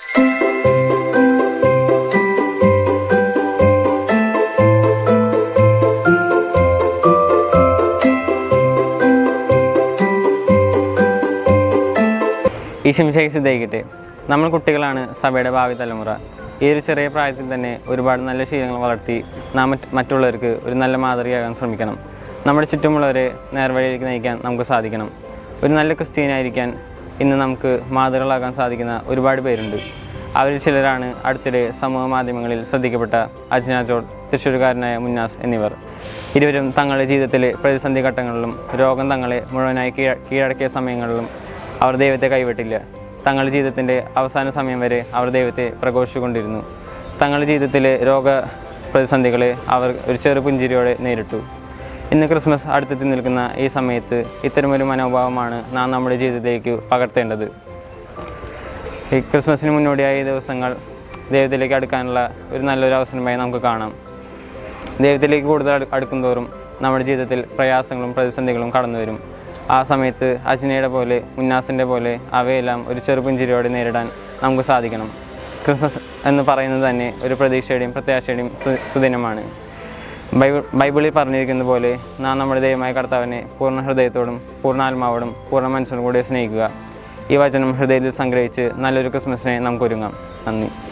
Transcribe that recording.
ഈ ശിംശയ്ക്ക് സിദ്ധയിക്കട്ടെ നമ്മൾ കുട്ടികളാണ് സഭയുടെ ഭാവി തലമുറ ഈ ഒരു ചെറിയ പ്രായത്തിൽ തന്നെ ഒരുപാട് നല്ല ശീലങ്ങൾ വളർത്തി നാം മറ്റ് മറ്റുള്ളവർക്ക് ഒരു നല്ല മാതൃകയാകാൻ ശ്രമിക്കണം നമ്മുടെ ചുറ്റുമുള്ളവരെ നേർവഴിയിലേക്ക് നയിക്കാൻ നമുക്ക് സാധിക്കണം ഒരു നല്ല ക്രിസ്ത്യാനായിരിക്കാൻ ഇന്ന് നമുക്ക് മാതൃകളാകാൻ സാധിക്കുന്ന ഒരുപാട് പേരുണ്ട് അവരിൽ ചിലരാണ് അടുത്തിടെ സമൂഹ മാധ്യമങ്ങളിൽ ശ്രദ്ധിക്കപ്പെട്ട അജ്ന ജോർജ് തൃശ്ശൂരുകാരനായ മുന്നാസ് എന്നിവർ ഇരുവരും തങ്ങളുടെ ജീവിതത്തിലെ പ്രതിസന്ധി ഘട്ടങ്ങളിലും രോഗം തങ്ങളെ മുഴുവനായി കീഴ കീഴടക്കിയ സമയങ്ങളിലും അവർ ദൈവത്തെ കൈവിട്ടില്ല തങ്ങളുടെ ജീവിതത്തിൻ്റെ അവസാന സമയം വരെ അവർ ദൈവത്തെ പ്രഘോഷിച്ചുകൊണ്ടിരുന്നു തങ്ങളുടെ ജീവിതത്തിലെ രോഗ പ്രതിസന്ധികളെ അവർ ഒരു ചെറു പുഞ്ചിരിയോടെ നേരിട്ടു ഇന്ന് ക്രിസ്മസ് അടുത്തെത്തി നിൽക്കുന്ന ഈ സമയത്ത് ഇത്തരമൊരു മനോഭാവമാണ് നാം നമ്മുടെ ജീവിതത്തിലേക്ക് പകർത്തേണ്ടത് ഈ ക്രിസ്മസിന് മുന്നോടിയായ ഈ ദിവസങ്ങൾ ദൈവത്തിലേക്ക് അടുക്കാനുള്ള ഒരു നല്ലൊരു അവസരമായി നമുക്ക് കാണാം ദൈവത്തിലേക്ക് കൂടുതൽ അടു- അടുക്കുന്തോറും നമ്മുടെ ജീവിതത്തിൽ പ്രയാസങ്ങളും പ്രതിസന്ധികളും കടന്നു വരും ആ സമയത്ത് അജ്നയുടെ പോലെ ഉന്നാസിൻ്റെ പോലെ അവയെല്ലാം ഒരു ചെറുപുഞ്ചിരിയോടെ നേരിടാൻ നമുക്ക് സാധിക്കണം ക്രിസ്മസ് എന്ന് പറയുന്നത് തന്നെ ഒരു പ്രതീക്ഷയുടെയും പ്രത്യാശയുടെയും സു- സുദിനമാണ് ബൈബിൾ ബൈബിളിൽ പറഞ്ഞിരിക്കുന്ന പോലെ നാം നമ്മുടെ ദൈവമായ കർത്താവിനെ പൂർണ്ണ ഹൃദയത്തോടും പൂർണ്ണാത്മാവോടും പൂർണ്ണ മനസ്സോടും കൂടി സ്നേഹിക്കുക ഈ വചനം ഹൃദയത്തിൽ സംഗ്രഹിച്ച് നല്ലൊരു ക്രിസ്മസിനെ നമുക്ക് ഒരുങ്ങാം നന്ദി